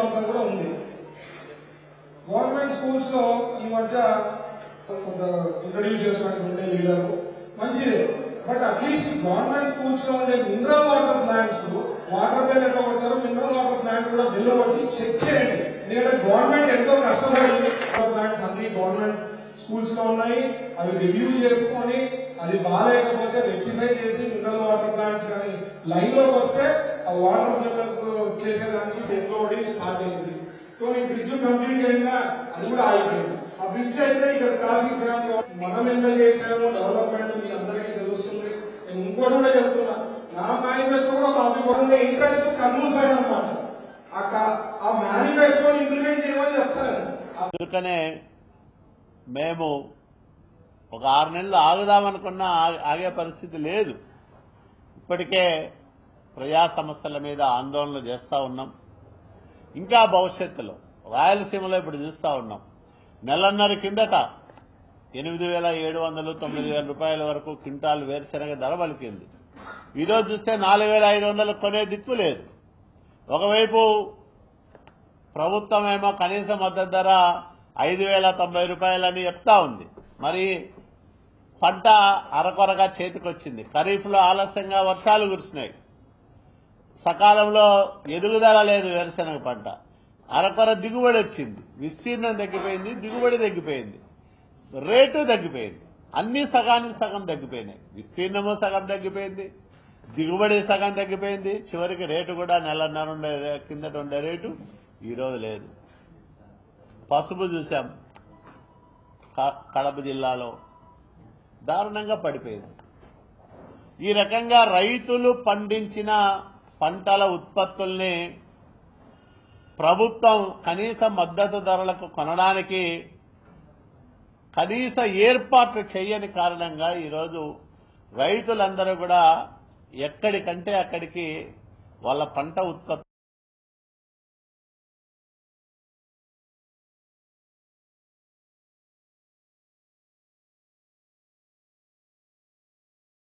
అంతా కూడా ఉంది గవర్నమెంట్ స్కూల్స్ లో ఈ మధ్య కొంత ఇంట్రడ్యూస్ చేసినటువంటి లీడర్ మంచిదే బట్ అట్లీస్ట్ గవర్నమెంట్ స్కూల్స్ లో ఉండే mineral water plants water bill ఎట్లా కొడతారు మినరల్ వాటర్ ప్లాంట్ కూడా బిల్లు కొట్టి చెక్ చేయండి ఎందుకంటే గవర్నమెంట్ ఎంతో కష్టపడి ప్లాంట్స్ అన్ని గవర్నమెంట్ స్కూల్స్ లో ఉన్నాయి అవి రివ్యూ చేసుకొని అది బాగాలేకపోతే రెక్టిఫై చేసి మినరల్ వాటర్ ప్లాంట్స్ కానీ లైన్ లోకి వస్తే ఆ వాటర్ బిల్లకు చేసేదానికి సెట్లోడి స్టార్ట్ అయింది సో ఈ బ్రిడ్జ్ కంప్లీట్ అయినా అది కూడా ఆగిపోయింది ఆ బ్రిడ్జ్ అయితే ఇక్కడ ట్రాఫిక్ జామ్ మనం ఎంత చేసామో డెవలప్మెంట్ మీ అందరికీ తెలుస్తుంది నేను ఇంకోటి కూడా చెప్తున్నా నా మేనిఫెస్టో కూడా కాపీ కూడా ఇంట్రెస్ట్ కర్నూలు పైన అనమాట ఆ క- ఆ మేనిఫెస్టో ఇంప్లిమెంట్ చేయమని చెప్తాను అందుకనే మేము ఒక ఆరు నెలలు ఆగుదామనుకున్నా ఆ- ఆగే పరిస్థితి లేదు ఇప్పటికే ప్రజా సమస్యల మీద ఆందోళనలు చేస్తా ఉన్నాం ఇంకా భవిష్యత్తులో రాయలసీమలో ఇప్పుడు చూస్తా ఉన్నాం నెలన్నర కిందట ఎనిమిది వేల ఏడు వందలు తొమ్మిది వేల రూపాయల వరకు క్వింటాల్ వేరుశెనగ ధర పలికింది ఈరోజు చూస్తే నాలుగు వేల ఐదు వందలు కొనే దిక్కు లేదు ఒకవైపు ప్రభుత్వం ఏమో కనీస మద్దతు ధర ఐదు వేల తొంభై రూపాయలని చెప్తా ఉంది మరి పంట అరకొరగా చేతికొచ్చింది ఖరీఫ్లో ఆలస్యంగా వర్షాలు కురిసినాయి సకాలంలో ఎదుగుదల లేదు వేరుశనగ పంట అరకొర దిగుబడి వచ్చింది విస్తీర్ణం తగ్గిపోయింది దిగుబడి తగ్గిపోయింది రేటు తగ్గిపోయింది అన్ని సగానికి సగం తగ్గిపోయినాయి విస్తీర్ణము సగం తగ్గిపోయింది దిగుబడి సగం తగ్గిపోయింది చివరికి రేటు కూడా నెలన్నర ఉండే రే- కిందట ఉండే రేటు ఈ రోజు లేదు పసుపు చూశాం క- కడప జిల్లాలో దారుణంగా పడిపోయింది ఈ రకంగా రైతులు పండించిన పంటల ఉత్పత్తుల్ని ప్రభుత్వం కనీస మద్దతు ధరలకు కొనడానికి కనీస ఏర్పాట్లు చేయని కారణంగా ఈరోజు రైతులందరూ కూడా ఎక్కడికంటే అక్కడికి వాళ్ళ పంట ఉత్పత్తులు